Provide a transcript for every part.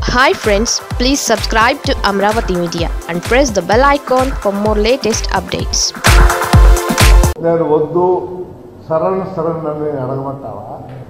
Hi friends please subscribe to Amaravati media and press the bell icon for more latest updates నేను వద్దు సరళ సరణ్ అని అడగమంటావా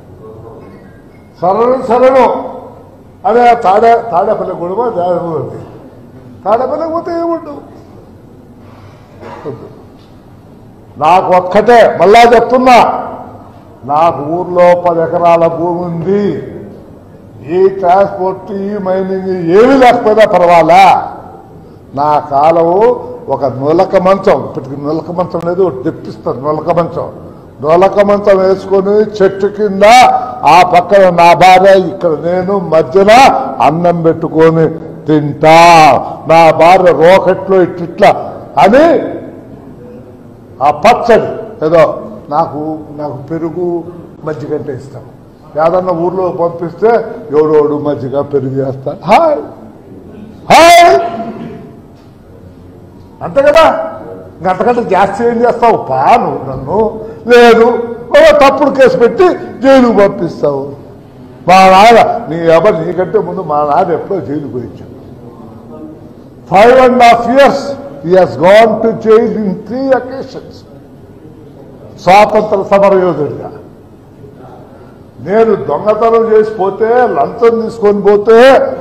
సరళ శరణు అదే ఆ తాడే తాడేపల్లి గొడవ దేవది తాడేపల్లి పోతే ఏముండవు వద్దు. నాకు ఒక్కటే మళ్ళా చెప్తున్నా నాకు ఊర్లో పది ఎకరాల భూమి ఉంది ఈ ట్రాన్స్పోర్ట్ ఈ మైనింగ్ ఏమీ లేకపోయినా పర్వాలా నా కాలము ఒక నులక మంచం ఇప్పటికి నులక మంచం లేదు ఒకటి తెప్పిస్తారు నులక మంచం నులక మంచం వేసుకొని చెట్టు కింద ఆ పక్కన నా భార్య ఇక్కడ నేను మధ్యన అన్నం పెట్టుకొని తింటా నా భార్య రోకెట్లో ఇట్లా అని ఆ పచ్చడి ఏదో నాకు నాకు పెరుగు మజ్జిగంటే ఇష్టం ఏదన్నా ఊర్లో పంపిస్తే ఎవడోడు మజ్జిగ పెరుగు వేస్తా హాయ్ హాయ్ అంతే కదా ఇంక అంతకంటే జాస్తి ఏం చేస్తావు పాను నన్ను లేదు ఒక తప్పుడు కేసు పెట్టి జైలుకు పంపిస్తావు మా నాన్న నీ ఎవరు నీకంటే ముందు మా నాన్న ఎప్పుడో జైలుకు పోయించాడు five and half years he has gone to jail in three occasions స్వాతంత్ర సమర యోధుడిగా నేను దొంగతనం చేసి పోతే లంచం తీసుకొని పోతే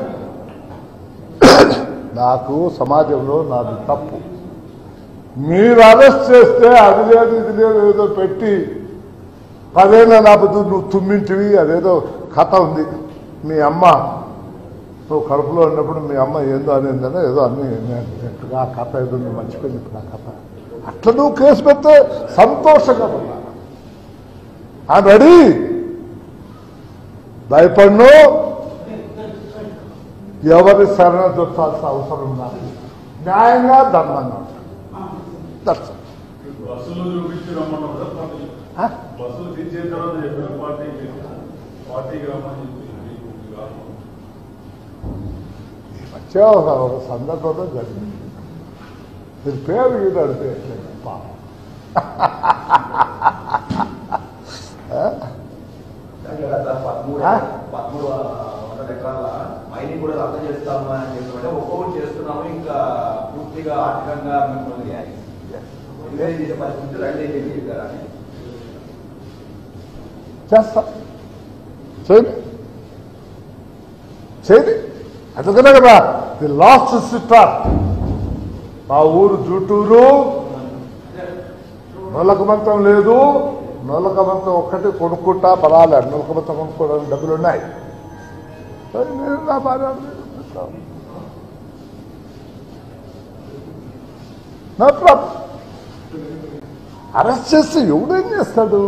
నాకు సమాజంలో నాది తప్పు మీరు అరెస్ట్ చేస్తే అది లేదు ఇది లేదు ఏదో పెట్టి పదేళ్ళ నా బుద్ధి నువ్వు తుమ్మింటివి అదేదో కథ ఉంది మీ అమ్మ నువ్వు కడుపులో ఉన్నప్పుడు మీ అమ్మ ఏందో అనేందని ఏదో అన్ని నేను ఆ కథ ఏదో నువ్వు మర్చిపోయింది ఇప్పుడు ఆ కథ అట్లా నువ్వు కేసు పెడితే సంతోషంగా ఉన్నా ఆ రెడీ భయపడ్ను ఎవరి శరణ దొరకాల్సిన అవసరం నాకు న్యాయంగా ధర్మంగా ఉంటాను. That's all. బస్సులు చూపించి రమ్మన్నాం కదా పార్టీ ఆ? బస్సులు దించిన తర్వాత చెప్పిన పార్టీకి పార్టీకి రమ్మని చెప్పి ఈ మధ్య ఒక ఒక సందర్భంలో జరిగింది మీరు పేరు గీత అడితే పాపం పదమూడు ఆ? పదమూడు వందల ఎకరాల మైనింగ్ కూడా రద్దు చేస్తాము అని చెప్పి ఒక్కొక్కటి చేస్తున్నాము ఇంకా పూర్తిగా ఆర్థికంగా మిమ్మల్ని ఎంకరేజ్ చేసే పరిస్థితి రండి అని చెప్పి చెప్పారు అని చేస్తా చేయండి చేయండి అందుకనే కదా ది లాస్ట్ సిస్టర్ మా ఊరు జుట్టూరు నొలకమంతం లేదు నొలకమంతం ఒక్కటి కొనుక్కుంటా పర్వాలేదు నొలకమంతం కొనుక్కోవడానికి డబ్బులు ఉన్నాయి సరే, నేను నా భార్య నో ప్రాబ్లం అరెస్ట్ చేస్తే ఎవడేం చేస్తాడు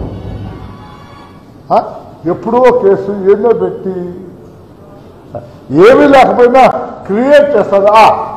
ఆ? ఎప్పుడో కేసు ఏందో పెట్టి ఏమీ లేకపోయినా క్రియేట్ చేస్తారు ఆ